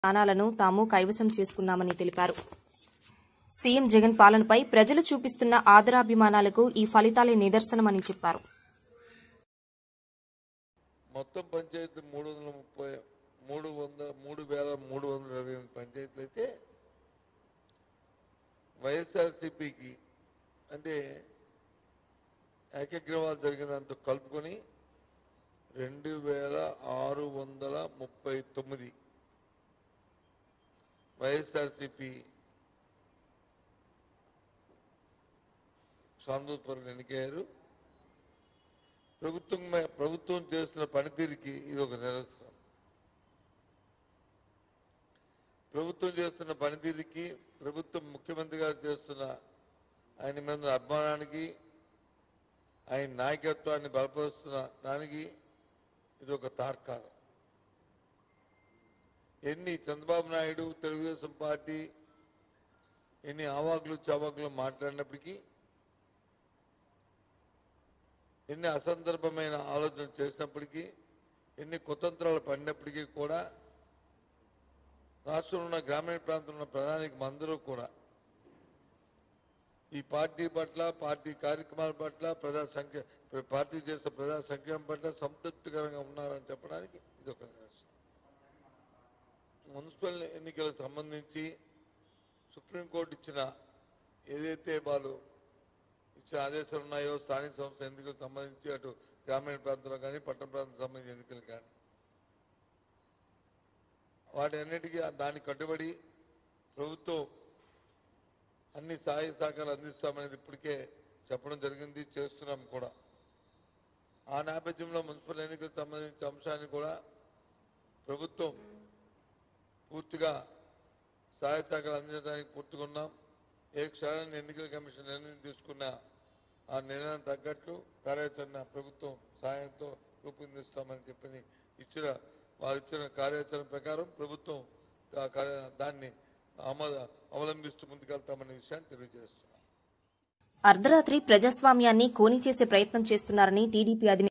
స్థానాలను తాము కైవసం చేసుకున్నామని తెలిపారు సీఎం జగన్ పాలనపై ప్రజలు చూపిస్తున్న ఆదరాభిమానాలకు ఈ ఫలితాలే నిదర్శనమని చెప్పారు మొత్తం పంచాయతీ మూడు వందల ముప్పై మూడు వందల మూడు వేల మూడు వందల ఇరవై ఎనిమిది పంచాయతీలు అయితే వైఎస్ఆర్సీపీకి అంటే ఏకగ్రీవాలు జరిగినంత కలుపుకొని రెండు వేల ఆరు వందల ముప్పై తొమ్మిది వైఎస్ఆర్సీపీ సాందూపురం ఎన్నికయ్యారు ప్రభుత్వం మే- ప్రభుత్వం చేస్తున్న పనితీరుకి ఇది ఒక నిదర్శనం ప్రభుత్వం చేస్తున్న పనితీరుకి ప్రభుత్వం ముఖ్యమంత్రి గారు చేస్తున్న ఆయన మీద అభిమానానికి ఆయన నాయకత్వాన్ని బలపరుస్తున్న దానికి ఇది ఒక తార్కాణం ఎన్ని చంద్రబాబు నాయుడు తెలుగుదేశం పార్టీ ఎన్ని ఆవాకులు చవాకులు మాట్లాడినప్పటికీ ఎన్ని అసందర్భమైన ఆలోచన చేసినప్పటికీ ఎన్ని కుతంత్రాలు పడినప్పటికీ కూడా రాష్ట్రంలో ఉన్న గ్రామీణ ప్రాంతంలో ఉన్న ప్రధానికి అందరూ కూడా ఈ పార్టీ పట్ల పార్టీ కార్యక్రమాల పట్ల ప్రజా సంఖ్య పార్టీ చేసే ప్రజా సంక్షేమం పట్ల సంతృప్తికరంగా ఉన్నారని చెప్పడానికి ఇది ఒక నిదర్శనం మున్సిపల్ ఎన్నికలకు సంబంధించి సుప్రీంకోర్టు ఇచ్చిన ఏదైతే వాళ్ళు ఇచ్చిన ఆదేశాలు ఉన్నాయో స్థానిక సంస్థ ఎన్నికలకు సంబంధించి అటు గ్రామీణ ప్రాంతంలో కానీ పట్టణ ప్రాంతం సంబంధించిన ఎన్నికలు కానీ వాటి అన్నిటికీ దానికి కట్టుబడి ప్రభుత్వం అన్ని సహాయ సహకారాలు అందిస్తామనేది ఇప్పటికే చెప్పడం జరిగింది చేస్తున్నాం కూడా ఆ నేపథ్యంలో మున్సిపల్ ఎన్నికలకు సంబంధించిన అంశాన్ని కూడా ప్రభుత్వం పూర్తిగా సహాయ సహకారాలు అందించడానికి పూర్తిగా ఉన్నాం ఏ క్షణాన్ని ఎన్నికల కమిషన్ నిర్ణయం తీసుకున్న ఆ నిర్ణయం తగ్గట్లు కార్యాచరణ ప్రభుత్వం సహాయంతో రూపొందిస్తామని చెప్పి ఇచ్చిన వారు ఇచ్చిన కార్యాచరణ ప్రకారం ప్రభుత్వం ఆ కార్య- దాన్ని అమలు అవలంబిస్తూ ముందుకెళ్తామనే విషయాన్ని తెలియజేస్తున్నాం అర్ధరాత్రి ప్రజాస్వామ్యాన్ని కోని చేసే ప్రయత్నం చేస్తున్నారని టీడీపీ అధినేత